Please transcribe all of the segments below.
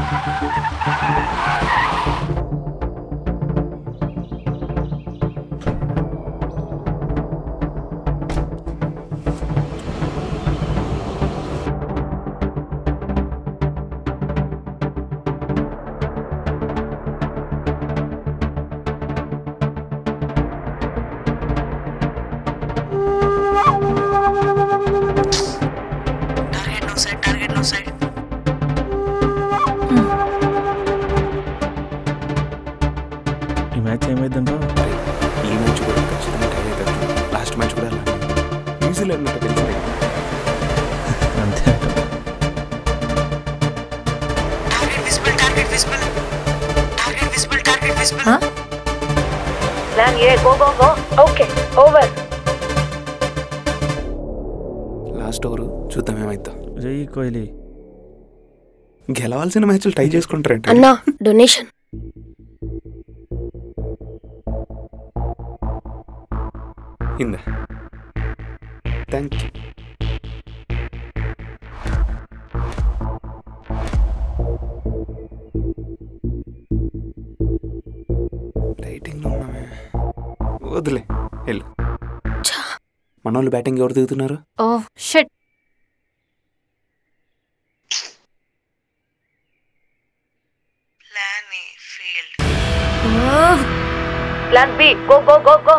Target no side target no side ఈ match ఏమైందంటో ఈ మ్యాచ్ కూడా ఖచ్చితంగా టై అవుతుంది లాస్ట్ మ్యాచ్ కూడా అలానే న్యూజిలాండ్ నాకు తెలిసిందే అంతే అంటాం target visible target visible target visible target visible plan A go go go okay over last over చూద్దాం ఏమైద్దాం జై కోహ్లీ గెలవాల్సిన మ్యాచ్లు టై చేసుకుంటారంట అన్నా డొనేషన్ ఇందా థ్యాంక్ యూ లైటింగ్లో ఉన్నామే వదిలే వెళ్ళు మన వాళ్ళు బ్యాటింగ్ ఎవరు దిగుతున్నారు oh shit plan A failed plan B go go go go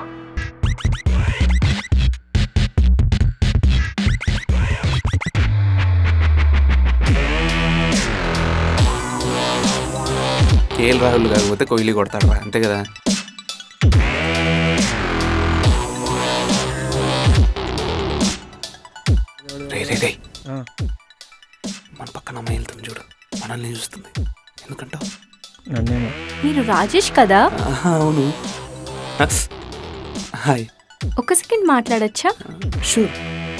KL Rahul కాకపోతే కోహ్లీ కొడతాడు రా అంతే కదా రే రే రే ఆ, మన పక్కన అమ్మాయి వెళ్తుంది చూడు మనల్ని చూస్తుంది ఎందుకంటావు నన్నేమో మీరు రాజేష్ కదా ఆహా, అవును హాయ్ ఒక సెకండ్ మాట్లాడొచ్చా షూర్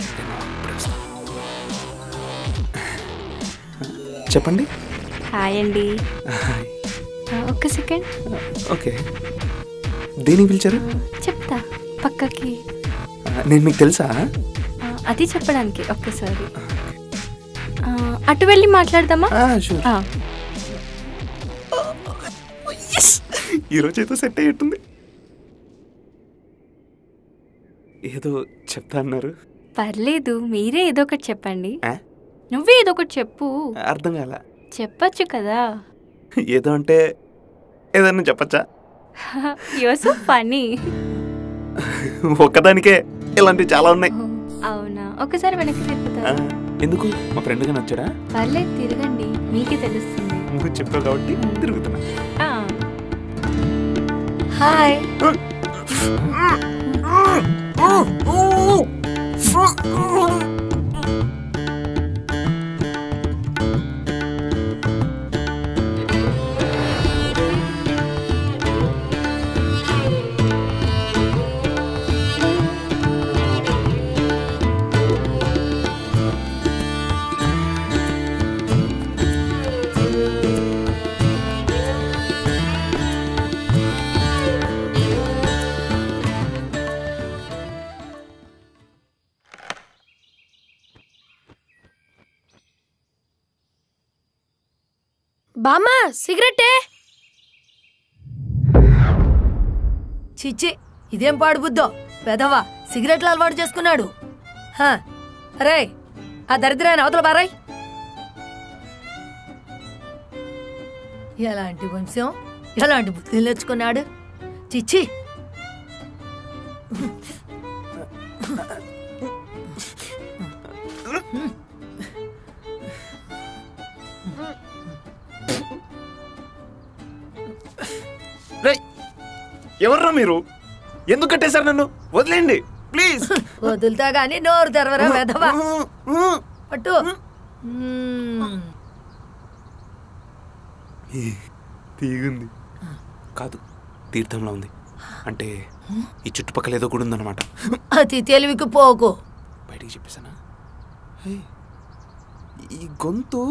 చెప్పండి హాయ్ అండి హాయ్ ఆ, ఒక్క సెకండ్ ఓకే దేనికి పిలిచారు చెప్తా పక్కకి ఆ, నేను మీకు తెలుసా ఆ, అది చెప్పడానికి ఒక్కసారి ఆ, అటు వెళ్ళి మాట్లాడదామా షూర్ ఆ, ఈరోజు ఏదో సెట్ అయ్యేట్టుంది ఏదో చెప్తా అన్నారు పర్లేదు మీరే ఏదో ఒకటి చెప్పండి ఆ? నువ్వే ఏదో ఒకటి చెప్పు అర్థం కాల చెప్పొచ్చు కదా ఏదో అంటే ఏదన్నా చెప్పచ్చా యువర్ సో ఫనీ ఒక్కదానికే ఇలాంటివి చాలా ఉన్నాయి అవునా ఒకసారి వెనక్కి ఆ, తిప్పుతా ఎందుకు మా ఫ్రెండ్గా నచ్చాడా పర్లేదు తిరగండి మీకే తెలుస్తుంది నువ్వు చెప్పావు కాబట్టి తిరుగుతున్నా ఆ, హాయ్ బామ్మా సిగరెట్టే చిచ్చి ఇదేం పాడుబుద్దో పెదవా సిగరెట్లు అలవాటు చేసుకున్నాడు హా, అరే ఆ దరిద్రాన్ని అవతల బారాయ్ ఎలాంటి వంశం ఎలాంటి బుద్ధులు నేర్చుకున్నాడు చిచ్చి ఎవర్రా మీరు ఎందుకు కట్టేశారు నన్ను వదిలేండి ప్లీజ్ వదులుతా గాని నోరు తెరవరా వెధవా పట్టు మ్మ్. తీగుంది కాదు తీర్థంలో ఉంది అంటే ఈ చుట్టుపక్కల ఏదో కూడా ఉందన్నమాట అతి తెలివికి పోకు బయటికి చెప్పేశానా హే, ఈ గొంతు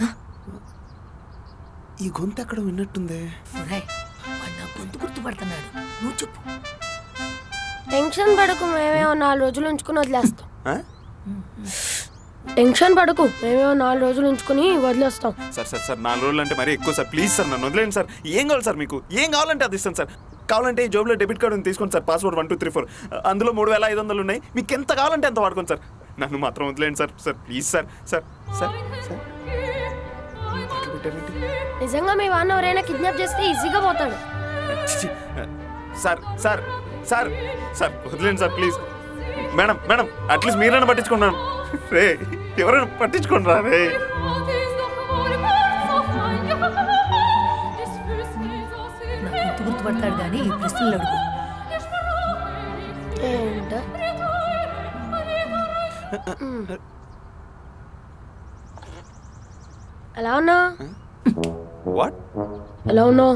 ఈ గొంతు ఎక్కడ విన్నట్టుందే ఒరేయ్, వాడు నా గొంతు గుర్తుపడుతున్నాడు నువ్వు చెప్పు టెన్షన్ పడకు మేమే ఓ నాలుగు రోజులు ఉంచుకుని వదిలేస్తాం ఆ? టెన్షన్ పడకు మేమేమో నాలుగు రోజులు ఉంచుకొని వదిలేస్తాం సార్ సార్ సార్ నాలుగు రోజులు అంటే మరీ ఎక్కువ సార్ ప్లీజ్ సార్ నన్ను వదిలేండి సార్ ఏం కావాలి సార్ మీకు ఏం కావాలంటే అది ఇస్తాను సార్ కావాలంటే ఈ జోబులో డెబిట్ కార్డు ఉంది తీసుకోండి sir password one two three four అందులో మూడు వేల ఐదు వందలు ఉన్నాయి మీకు ఎంత కావాలంటే అంత వాడుకోండి సార్ నన్ను మాత్రం వదిలేండి sir sir please sir sir sir sir ఎక్కడ పెట్టారేంటి? నిజంగా మీ వాడిని ఎవరైనా కిడ్నాప్ చేస్తే ఈజీగా పోతాడు ఛీ, సార్ సార్ సార్ సార్ వదిలేండి sir please madam madam at least మీరైనా పట్టించుకోండి మేడం రే ఎవరైనా పట్టించుకోండి రా రే నాకు గుర్తు గుర్తుపడతాడు కానీ ఈ ప్రశ్నలు అడుగు ఏంట ఎలా ఉన్నావు వాట్ ఎలా ఉన్నావు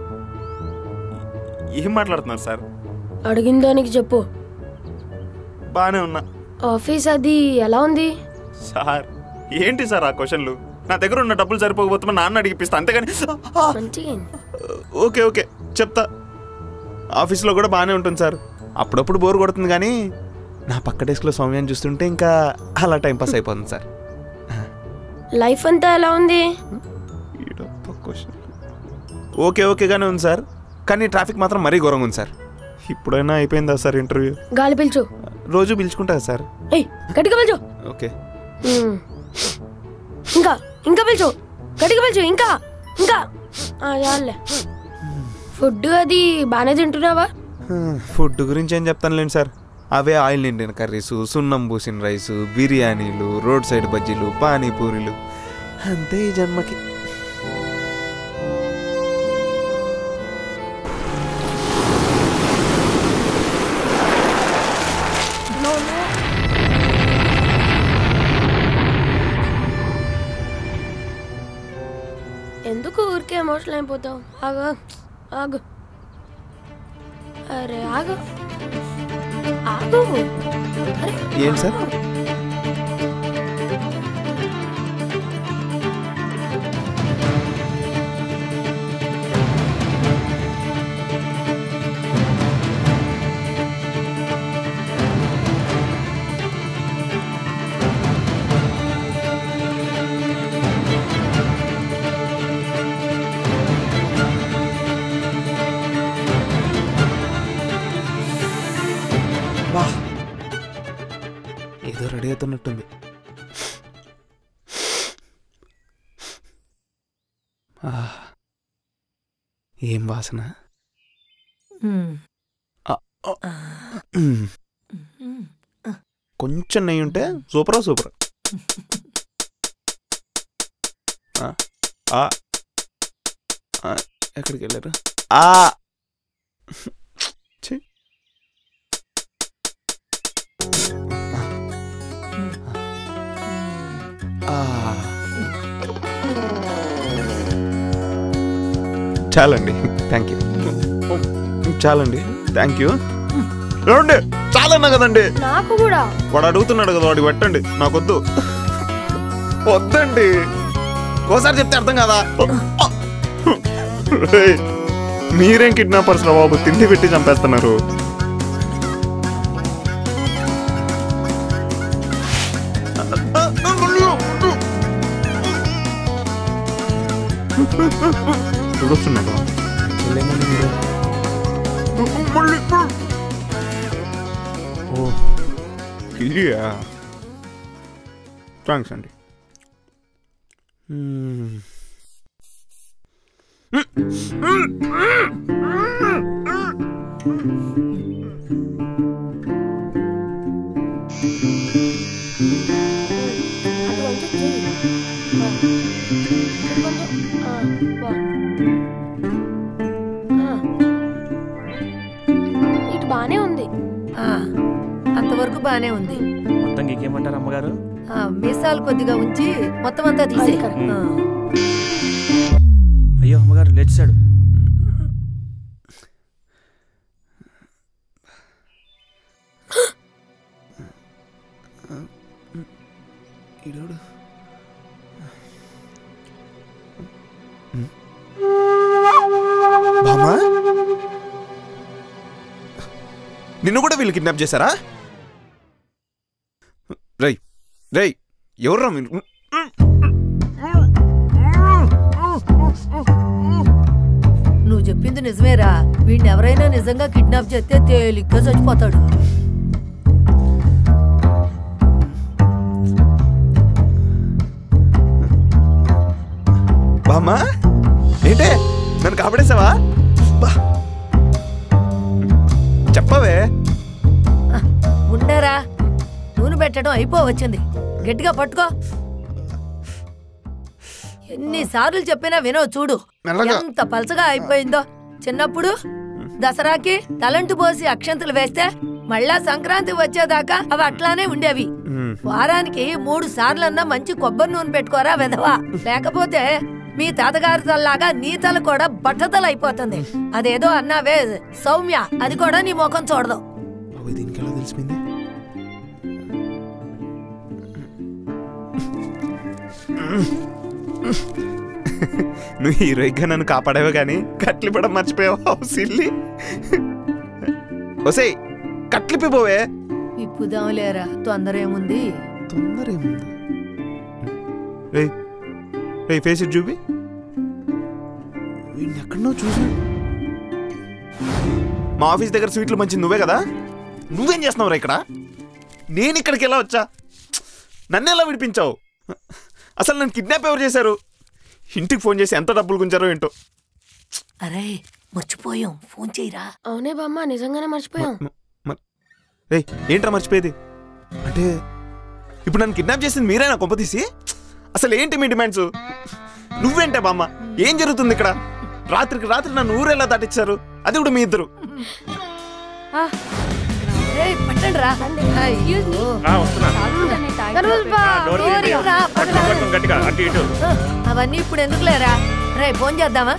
ఏం మాట్లాడుతున్నారు సార్ అడిగిన దానికి చెప్పు బాగానే ఉన్నా ఆఫీస్ అది ఎలా ఉంది సార్ ఏంటి సార్ ఆ క్వశ్చన్లు నా దగ్గర ఉన్న డబ్బులు సరిపోకపోతే మా నాన్న అడిగిపిస్తా అంతేగాని ఆ, మంచిగా అయింది. ఓకే ఓకే చెప్తా ఆఫీస్లో కూడా బాగానే ఉంటుంది సార్ అప్పుడప్పుడు బోర్ కొడుతుంది కానీ నా పక్క డెస్క్లో సౌమ్యాన్ని చూస్తుంటే ఇంకా అలా టైంపాస్ అయిపోతుంది సార్ లైఫ్ అంతా ఎలా ఉంది ఈడప్ప క్వశ్చన్ ఓకే ఓకేగానే ఉంది సార్ కానీ ట్రాఫిక్ మాత్రం మరీ ఘోరంగా ఉంది సార్ ఇప్పుడైనా అయిపోయిందా సార్ ఇంటర్వ్యూ గాలి పిలుచు రోజు పిలుచుకుంటా సార్ ఏయ్ గట్టిగా పిలుచు ఓకే ఉమ్. ఇంకా ఇంకా పిలుచు గట్టిగా పిలుచు ఇంకా ఇంకా ఆ, చాలులే ఫుడ్ అది బాగానే తింటున్నావా ఫుడ్ గురించి ఏం చెప్తానులేండి సార్ అవే ఆయిల్ నిండిన కర్రీస్ సున్నం పూసిన రైస్ బిర్యానీలు రోడ్ సైడ్ బజ్జీలు పానీపూరీలు అంతే ఈ జన్మకి ఎందుకు ఊరికే ఎమోషనల్ అయిపోతావు ఆగు ఆగు అరే ఆగు ఆగు అరే ఏంటి సార్ వా ఏదో రెడీ అవుతున్నట్టుంది ఆ, ఏం వాసన ఉమ్. మ్మ్. ఉమ్. కొంచెం నెయ్యి ఉంటే సూపరా సూపర్ ఆ, ఆ, ఆ, ఎక్కడికి వెళ్ళారు ఆ ఛీ. ఆ. చాలండి థ్యాంక్ యూ చాలండి థ్యాంక్ యూ ఏమండి చాలన్నా కదండి నాకు కూడా వాడు అడుగుతున్నాడు కదా వాడికి పెట్టండి నాకొద్దు వద్దండి ఓసారి చెప్తే అర్థం కదా రేయ్, మీరేం కిడ్నాపర్స్ రా బాబు తిండి పెట్టి చంపేస్తున్నారు చూడొస్తున్నాడు ఓ కిలియా థ్యాంక్స్ అండి మ్మ్. అటు కొంచెం చెయ్యి. ఆ. ఇటు కొంచెం. ఆ, బా. ఆ. ఇటు బానే ఉంది ఆ, అంతవరకు బానే ఉంది మొత్తం గీకేమంటారు అమ్మగారు ఆ, మీసాలు కొద్దిగా ఉంచి మొత్తం అంతా తీసే అది కరెక్ట్. అయ్యో అమ్మగారు లేచాడు ఈడోడు బామా నిన్ను కూడా వీళ్ళు కిడ్నాప్ చేశారా రై రై ఎవర్రా మీరు నువ్వు చెప్పింది నిజమేరా వీడిని ఎవరైనా నిజంగా కిడ్నాప్ చేస్తే తేలిగ్గా చచ్చిపోతాడు బామ్మా ఏంటే నన్ను కాపాడేసావా బా చెప్పవే ఉండరా నూనె పెట్టడం అయిపోవచ్చింది గట్టిగా పట్టుకో ఎన్నిసార్లు చెప్పినా వినవు చూడు మెల్లగా. ఎంత పలచగా అయిపోయిందో చిన్నప్పుడు దసరాకి తలంటు పోసి అక్షంతలు వేస్తే మళ్ళా సంక్రాంతి వచ్చేదాకా అవి అట్లానే ఉండేవి వారానికి మూడు సార్లన్నా మంచి కొబ్బరి నూనె పెట్టుకోరా వెధవా లేకపోతే మీ తాతగారి తల్లాగా నీ తల కూడా బట్టతల అయిపోతుంది అదేదో అన్నావే సౌమ్య అది కూడా నీ ముఖం చూడదు బాబోయ్, దీనికి ఎలా తెలిసిపోయింది నువ్వు హీరోయిక్గా నన్ను కాపాడావే కానీ కట్లిపడం మర్చిపోయావు సిల్లి ఒసేయ్ కట్లిపిపోవే ఇప్పుదాం లేరా తొందర ఏముంది తొందర ఏముంది రేయ్ రేయ్ ఫేస్ ఇట్ చూపి వీడిని ఎక్కడనో చూసా మా ఆఫీస్ దగ్గర స్వీట్లు మంచి నువ్వే కదా నువ్వేం చేస్తున్నావురా ఇక్కడ నేను ఇక్కడికి ఎలా వచ్చా నన్ను ఎలా విడిపించావు అసలు నన్ను కిడ్నాప్ ఎవరు చేశారు ఇంటికి ఫోన్ చేసి ఎంత డబ్బులు గుంచారో ఏంటో అరే మర్చిపోయాం ఫోన్ చేయరా అవునే బామ్మ నిజంగానే మర్చిపోయాం మ- మ- రేయ్ ఏంట్రా మర్చిపోయేది అంటే ఇప్పుడు నన్ను కిడ్నాప్ చేసింది మీరేనా కొంపతీసి అసలు ఏంటి మీ డిమాండ్స్ నువ్వేంటే బామ్మ ఏం జరుగుతుంది ఇక్కడ రాత్రికి రాత్రి నన్ను ఊరెలా దాటిచ్చారు అది కూడా మీ ఇద్దరు ఏయ్, పట్టండి రా అయ్యో. కనుమూలు బా, ఓరి రా, పట్టురా. ఆ, అవన్నీ ఇప్పుడు ఎందుకు లేరా రే ఫోన్ చేద్దామా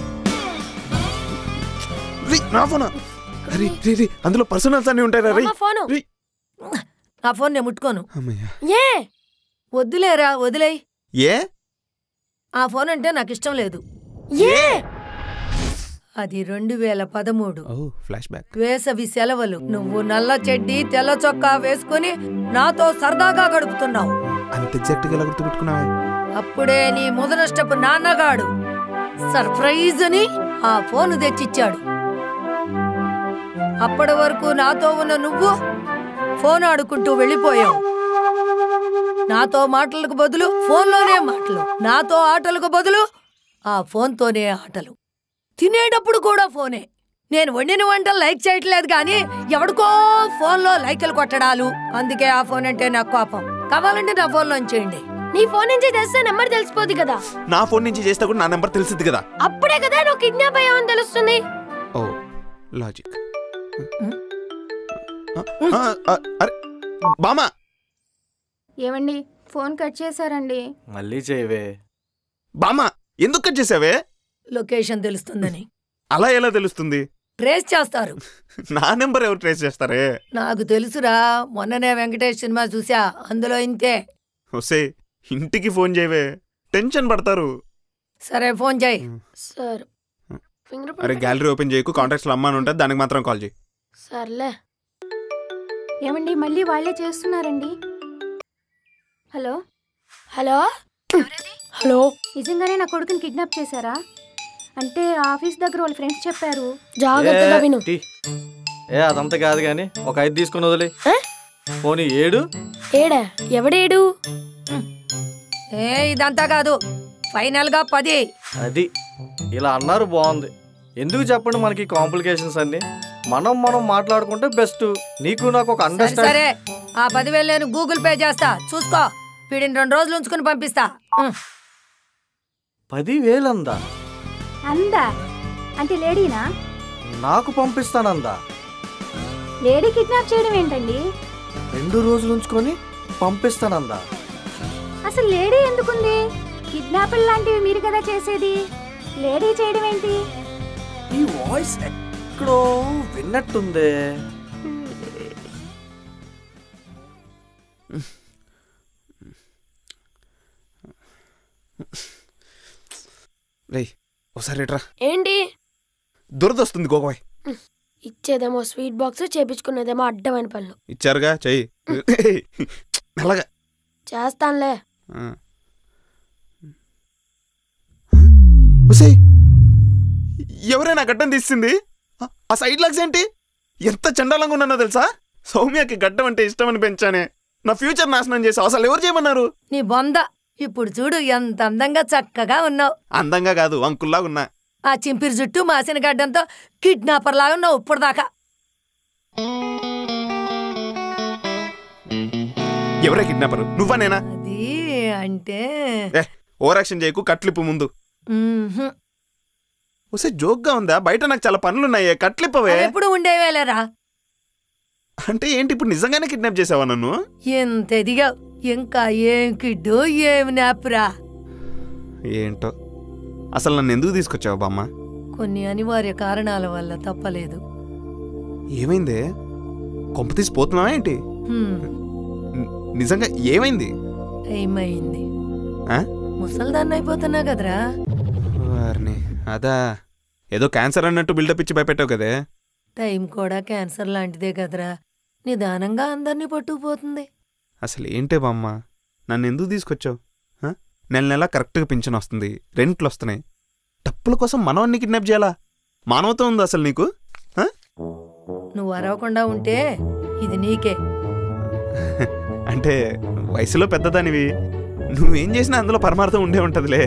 రేయ్, నా ఫోనా అరే రే రే అందులో పర్సనల్స్ అన్ని ఉంటాయి రా రేయ్. అమ్మ, ఫోను. రేయ్. నా ఫోన్ నేను ముట్టుకోను అమ్మయ్య ఏ వద్దులేరా వదిలేయ్ ఏ ఆ ఫోన్ అంటే నాకు ఇష్టం లేదు ఏ అది రెండు వేల పదమూడు ఓ ఫ్లాష్ బ్యాక్ వేసవి సెలవులు నువ్వు నల్ల చెడ్డి తెల్ల చొక్కా వేసుకుని నాతో సరదాగా గడుపుతున్నావు అంత ఎగ్జాక్ట్ గా ఎలా గుర్తుపెట్టుకున్నావే అప్పుడే నీ ముదనష్టపు నాన్నగాడు సర్ప్రైజ్ అని ఆ ఫోను తెచ్చిచ్చాడు అప్పటి వరకు నాతో ఉన్న నువ్వు ఫోన్ ఆడుకుంటూ వెళ్ళిపోయావు నాతో మాటలకు బదులు ఫోన్లోనే మాటలు నాతో ఆటలకు బదులు ఆ ఫోన్తోనే ఆటలు తినేటప్పుడు కూడా ఫోనే నేను వండిన వంటలు లైక్ చేయట్లేదు కానీ ఎవడికో ఫోన్లో లైకులు కొట్టడాలు అందుకే ఆ ఫోన్ అంటే నాకు కోపం కావాలంటే నా ఫోన్లో చేయండి నీ ఫోన్ నుంచి తెస్తే నెంబర్ తెలిసిపోద్ది కదా నా ఫోన్ నుంచి చేస్తే కూడా నా నెంబర్ తెలిసింది కదా అప్పుడే కదా నువ్వు కిడ్నాప్ అయ్యావని తెలుస్తుంది ఓ లాజిక్ అరే బామా ఏమండి ఫోన్ కట్ చేశారండి మళ్ళీ చేయవే బామా ఎందుకు కట్ చేసావే లొకేషన్ తెలుస్తుందని అలా ఎలా తెలుస్తుంది ట్రేస్ చేస్తారు నా నెంబర్ ఎవరు ట్రేస్ చేస్తారే నాకు తెలుసురా మొన్ననే వెంకటేష్ సినిమా చూసా అందులో ఇంతే వస్తే ఇంటికి ఫోన్ చేయవే టెన్షన్ పడతారు సరే ఫోన్ చేయి సార్ ఫింగర్ అరే గ్యాలరీ ఓపెన్ చేయకు కాంటాక్ట్స్ లో అమ్మాని ఉంటుంది దానికి మాత్రం కాల్ చేయి సర్లే ఏమండి మళ్ళీ వాళ్ళే చేస్తున్నారండి హలో హలో హలో నిజంగానే నా కొడుకుని కిడ్నాప్ చేశారా అంటే ఆఫీస్ దగ్గర వాళ్ళ ఫ్రెండ్స్ చెప్పారు జాగ్రత్తగా విను టీ. ఏ అదంతా కాదు కానీ ఒక ఐదు తీసుకుని వదిలే ఏ? పోనీ ఏడు ఏడా ఎవడేడు ఏ ఇదంతా కాదు ఫైనల్ గా పది అది ఇలా అన్నారు బాగుంది ఎందుకు చెప్పండి మనకి కాంప్లికేషన్స్ అన్ని మనం మనం మాట్లాడుకుంటే బెస్ట్ నీకు నాకు ఒక సరే అండర్స్టాండ్ సరే ఆ పదివేలు నేను గూగుల్ పే చేస్తా చూసుకో వీడిని రెండు రోజులు ఉంచుకుని పంపిస్తా ఉం. పదివేలందా అందా అంటే లేడీనా నాకు పంపిస్తానందా లేడీ కిడ్నాప్ చేయడం ఏంటండి రెండు రోజులు ఉంచుకొని పంపిస్తానందా అసలు లేడీ ఎందుకుంది కిడ్నాపులు లాంటివి మీరు కదా చేసేది లేడీ చేయడం ఏంటి ఈ వాయిస్ ఎక్కడో విన్నట్టుందే రే ఒకసారి రేట్రా ఏంటి దురదొస్తుంది గోగవాయ్ ఇచ్చేదేమో స్వీట్ బాక్స్ చేపించుకునేదేమో అడ్డమైన పనులు ఇచ్చారుగా చెయ్యి మెల్లగా చేస్తానులే ఒసేయ్ ఎవరైనా గడ్డం తీసింది ఆ- ఆ సైడ్ లాగ్స్ ఏంటి ఎంత చండాలంగా ఉన్నానో తెలుసా సౌమ్యకి గడ్డం అంటే ఇష్టమని పెంచానే నా ఫ్యూచర్ నాశనం చేసావు అసలు ఎవరు చేయమన్నారు నీ బొంద ఇప్పుడు చూడు ఎంత అందంగా చక్కగా ఉన్నావు అందంగా కాదు అంకుల్లా ఉన్నా ఆ చింపిరి జుట్టు మాసిన గడ్డంతో కిడ్నాపర్ లాగా ఉన్నావు ఇప్పుడు దాకా ఎవరే కిడ్నాపరు నువ్వా నేనా అది అంటే ఏ ఓవరాక్షన్ చేయకు కట్లిప్పు ముందు మ్మ్హ్. ఒసే జోక్గా ఉందా బయట నాకు చాలా పనులున్నాయే కట్లిప్పవే అవి ఎప్పుడు ఉండేవేలేరా అంటే ఏంటి ఇప్పుడు నిజంగానే కిడ్నాప్ చేసావా నన్ను ఎంత ఎదిగావు ఇంకా ఏం కిడ్డు ఏం నాపురా ఏంటో అసలు నన్ను ఎందుకు తీసుకొచ్చావు బామ్మ కొన్ని అనివార్య కారణాల వల్ల తప్పలేదు ఏమైందే కొంప తీసి పోతున్నావా ఏంటి హ్మ్, ని- నిజంగా ఏమైంది ఏమైంది ఆ? ముసల్దాన్ని అయిపోతున్నా కదరా వారిని అదా ఏదో క్యాన్సర్ అన్నట్టు బిల్డప్ ఇచ్చి భయపెట్టావు కదే టైం కూడా క్యాన్సర్ లాంటిదే కదరా నిదానంగా అందరినీ పట్టుకుపోతుంది అసలు ఏంటే బామ్మ నన్ను ఎందుకు తీసుకొచ్చావు ఆ? నెల నెల కరెక్ట్గా పింఛన్ వస్తుంది రెంట్లు వస్తున్నాయి డప్పుల కోసం మనవన్ని కిడ్నాప్ చేయాలా మానవత్వం ఉందా అసలు నీకు ఆ? నువ్వు అరవకుండా ఉంటే ఇది నీకే అంటే వయసులో పెద్దదానివి నువ్వేం చేసినా అందులో పరమార్థం ఉండే ఉంటదిలే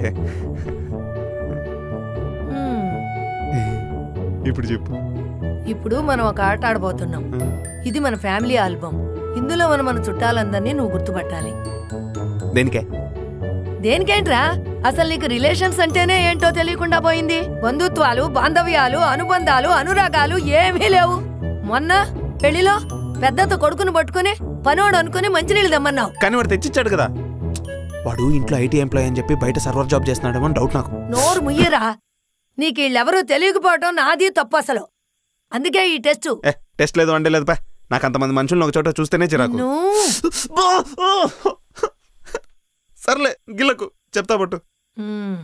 హ్మ్, ఇప్పుడు చెప్పు ఇప్పుడు మనం ఒక ఆట ఆడబోతున్నాం ఆ. ఇది మన ఫ్యామిలీ ఆల్బమ్ ఇందులో మనం మన చుట్టాలందరినీ నువ్వు గుర్తుపట్టాలి దేనికే దేనికేంట్రా అసలు నీకు రిలేషన్స్ అంటేనే ఏంటో తెలియకుండా పోయింది బంధుత్వాలు బాంధవ్యాలు అనుబంధాలు అనురాగాలు ఏమీ లేవు మొన్న పెళ్లిలో పెద్దతో కొడుకును పట్టుకుని పనోడు అనుకుని మంచినీళ్ళు దమ్మన్నావు కానీ వాడు తెచ్చిచ్చాడు కదా వాడు ఇంట్లో ఐటీ ఎంప్లాయ్ అని చెప్పి బయట సర్వర్ జాబ్ చేస్తున్నాడేమో అని డౌట్ నాకు నోరు ముయ్యరా నీకు వీళ్ళెవరూ తెలియకపోవటం నాది తప్పు అసలు అందుకే ఈ టెస్ట్ ఏ టెస్ట్ లేదు వండే లేదు పా నాకు అంతమంది మనుషులను ఒక చోట చూస్తేనే చిరాకు నువ్వు బా! ఆ! సర్లే గిల్లకు చెప్తా పట్టు హ్మ్,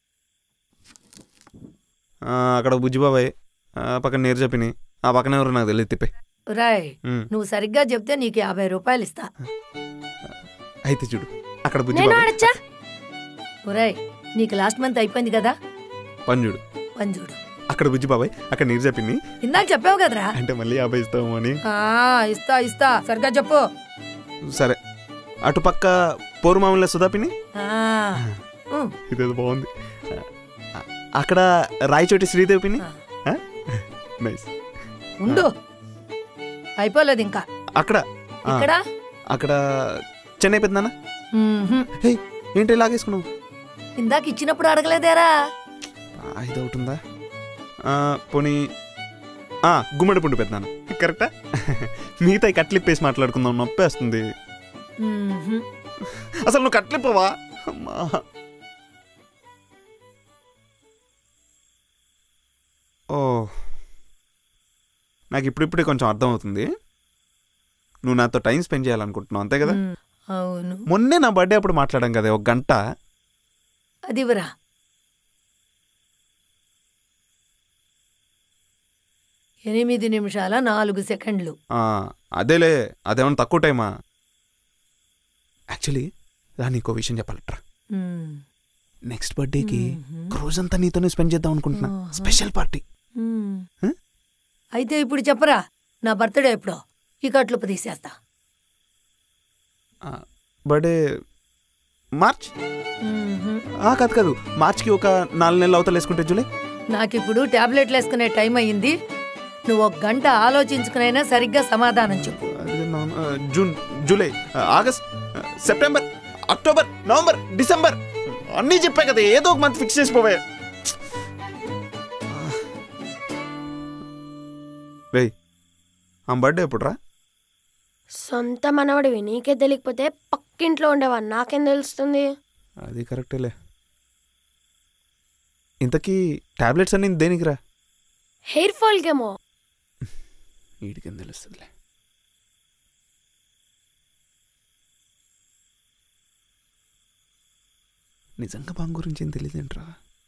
ఆ, అక్కడ బుజ్జిబాబాయ్ ఆ, పక్కన నీరు చెప్పిని ఆ పక్కన ఎవరు నాకు తెలియదు తిప్పే రాయ్ ఉమ్, నువ్వు సరిగ్గా చెప్తే నీకు యాభై రూపాయలు ఇస్తా అయితే చూడు అక్కడ నేను బుజ్జిబాబాయ్ ఆడచ్చా ఒరాయ్ నీకు లాస్ట్ మంత్ అయిపోయింది కదా పని చూడు పంజుడు అక్కడ బుజ్జిబాబాయ్ అక్కడ నీరు చెప్పింది ఇందాక చెప్పావు కదరా అంటే మళ్ళీ యాభై ఇస్తాము అని ఆ ఇస్తా ఇస్తా సరిగ్గా చెప్పు సరే అటు పక్క పోరు మామూలు సుధాపిని ఆ, ఉమ్, ఇదేదో బాగుంది ఆ, అక్కడ రాయచోటి శ్రీదేవి పిన్ని ఆ. నైస్ ఉండు అయిపోలేదు ఇంకా అక్కడ ఆ, ఇక్కడ అక్కడ చెన్నై పెద్దనా మ్మ్హ్మ్. హే ఏంటి లాగేసుకున్నావు ఇందాక ఇచ్చినప్పుడు అడగలేదేరా ఆ, ఇది ఒకటి ఉందా ఆ, పోనీ ఆ, గుమ్మడి పుండు పెద్దనాన్న కరెక్టా మిగతా ఈ కట్లిప్పేసి మాట్లాడుకుందాం నొప్పేస్తుంది మ్మ్హ్మ్. అసలు నువ్వు కట్లిప్పవా అమ్మా ఓ నాకు ఇప్పుడిప్పుడే కొంచెం అర్థమవుతుంది నువ్వు నాతో టైం స్పెండ్ చేయాలనుకుంటున్నావు అంతే కదా మ్, అవును మొన్నే నా బర్త్డే అప్పుడు మాట్లాడాం కదా ఒక గంట అదివరా ఎనిమిది నిమిషాల నాలుగు సెకండ్లు ఆ, అదేలే అదేమన్నా తక్కువ టైమా యాక్చువల్లీ రా నీకో విషయం చెప్పాలట్రా మ్, నెక్స్ట్ బర్త్డేకి మ్మ్. ఒక రోజంతా నీతోనే స్పెండ్ చేద్దాం అనుకుంటున్నా ఆహా. స్పెషల్ పార్టీ మ్. హ? అయితే ఇప్పుడు చెప్పరా నా బర్త్డే ఎప్పుడో ఈ కట్లుపు తీసేస్తా బర్త్డే మార్చ్ మ్మ్హ్మ్. ఆ, కాదు కాదు మార్చ్కి ఒక నాలుగు నెలలు అవతల వేసుకుంటే జూలై నాకిప్పుడు టాబ్లెట్లు వేసుకునే టైం అయ్యింది నువ్వు ఒక గంట ఆలోచించుకునైనా సరిగ్గా సమాధానం చెప్పు అదే నవం- ఆ, జూన్ జూలై ఆ, ఆగస్ట్ ఆ, సెప్టెంబర్ అక్టోబర్ నవంబర్ డిసెంబర్ అన్నీ చెప్పా కదా ఏదో ఒక మంత్ ఫిక్స్ చేసిపోవే రేయ్ ఆ బర్త్డే ఎప్పుడు రా సొంత మనవడివి నీకే తెలియకపోతే పక్కింట్లో ఉండేవా నాకేం తెలుస్తుంది అది కరెక్టేలే ఇంతకీ టాబ్లెట్స్ అన్ని దేనికి రా హెయిర్ ఫాల్కేమో వీడికేం తెలుస్తుందిలే నిజంగా బాంగ్ గురించి ఏం తెలియదేంట్రా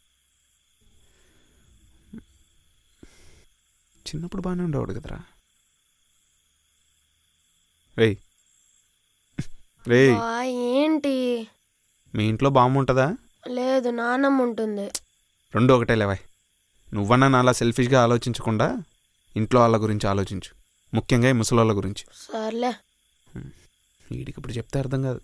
చిన్నప్పుడు బాగానే ఉండేవాడు కదరా రేయ్ రే బా, ఏంటి మీ ఇంట్లో బాంబు ఉంటుందా లేదు నానమ్మ ఉంటుంది రెండు ఒకటే లేవాయ్ నువ్వన్నా నాలా సెల్ఫిష్గా ఆలోచించకుండా ఇంట్లో వాళ్ళ గురించి ఆలోచించు ముఖ్యంగా ఈ ముసలోళ్ళ గురించి సర్లే వీడికి ఇప్పుడు చెప్తే అర్థం కాదు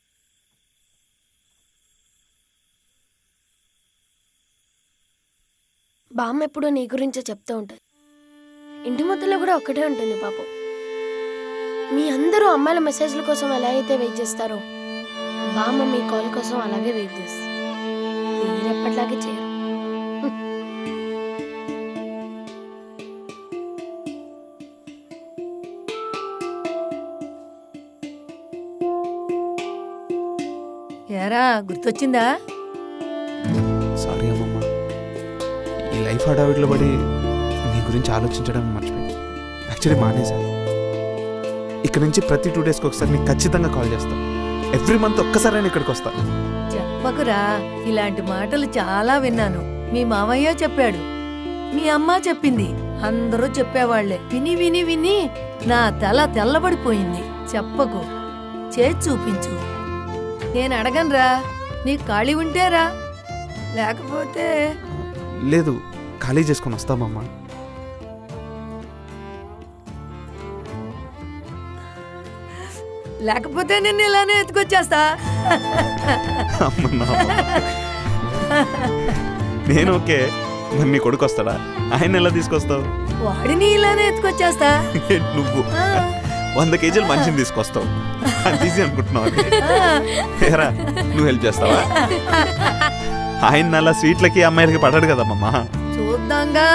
బామ్మ ఎప్పుడూ నీ గురించే చెప్తూ ఉంటుంది ఇంటి మధ్యలో కూడా ఒక్కటే ఉంటుంది పాపం మీ అందరూ అమ్మాయిల మెసేజ్ల కోసం ఎలా అయితే వెయిట్ చేస్తారో బామ్మ మీ కాల్ కోసం అలాగే వెయిట్ చేస్తుంది మీరు ఎప్పటిలాగే చేయరు ఏరా గుర్తొచ్చిందా సారీ అమ్మమ్మ ఈ లైఫ్ హడావిడిలో పడి నీ గురించి ఆలోచించడం మర్చిపోయి యాక్చువల్లీ మానేశాను ఇక్కడ నుంచి ప్రతి టూ డేస్కి ఒకసారి నీకు ఖచ్చితంగా కాల్ చేస్తాను ఎవ్రీ మంత్ ఒక్కసారైనా ఇక్కడికి వస్తా చెప్పకురా ఇలాంటి మాటలు చాలా విన్నాను మీ మామయ్య చెప్పాడు మీ అమ్మ చెప్పింది అందరూ చెప్పేవాళ్లే విని విని విని నా తల తెల్లబడిపోయింది చెప్పకు చేసి చూపించు నేను అడగనురా నీకు ఖాళీ ఉంటేరా లేకపోతే లేదు ఖాళీ చేసుకొని వస్తామమ్మా లేకపోతే నేను ఇలానే ఎత్తుకొచ్చేస్తా అమ్మ నా అమ్మ. నేను ఓకే మరి నీ కొడుకు వస్తాడా ఆయన ఎలా తీసుకొస్తావు వాడిని ఇలానే ఎత్తుకొచ్చేస్తా ఏంటి నువ్వు ఆ, వంద కేజీలు మనిషిని తీసుకొస్తావు అంత ఈజీ అనుకుంటున్నావు అది. ఆ. ఏరా నువ్వు హెల్ప్ చేస్తావా ఆయన అలా స్వీట్లకి అమ్మాయిలకి పడాడు కదమ్మా చూద్దాంగా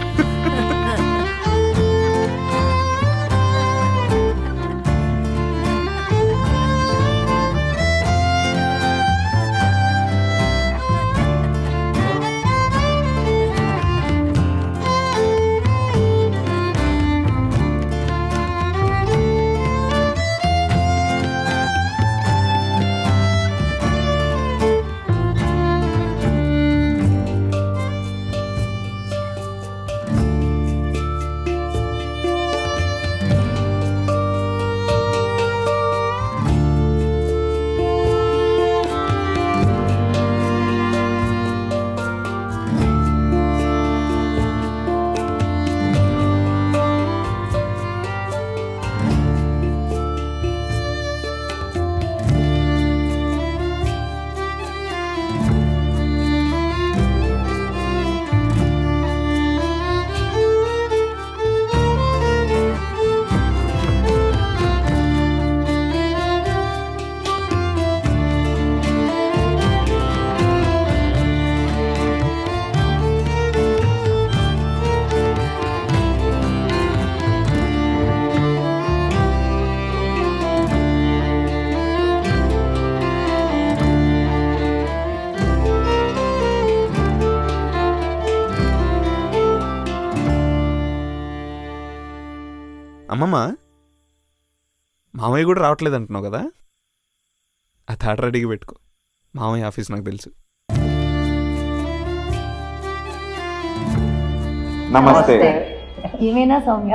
అమ్మమ్మ మామయ్య కూడా రావట్లేదు అంటున్నావు కదా ఆ థర్డ్ రెడీగా పెట్టుకో మామయ్య ఆఫీస్ నాకు తెలుసు నమస్తే ఏమైనా సౌమ్య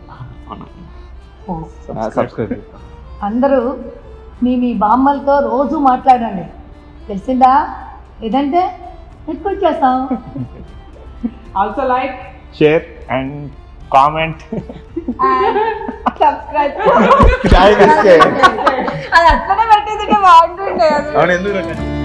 సబ్స్క్రైబ్ అందరూ మీ మీ బామ్మలతో రోజు మాట్లాడండి తెలిసిందా లేదంటే ఎత్తుకొచ్చేస్తాం also like share and comment subscribe Chai biscuit. అది అట్లనే పెట్టేది బాగుంటుండే అది అవును ఎందుకు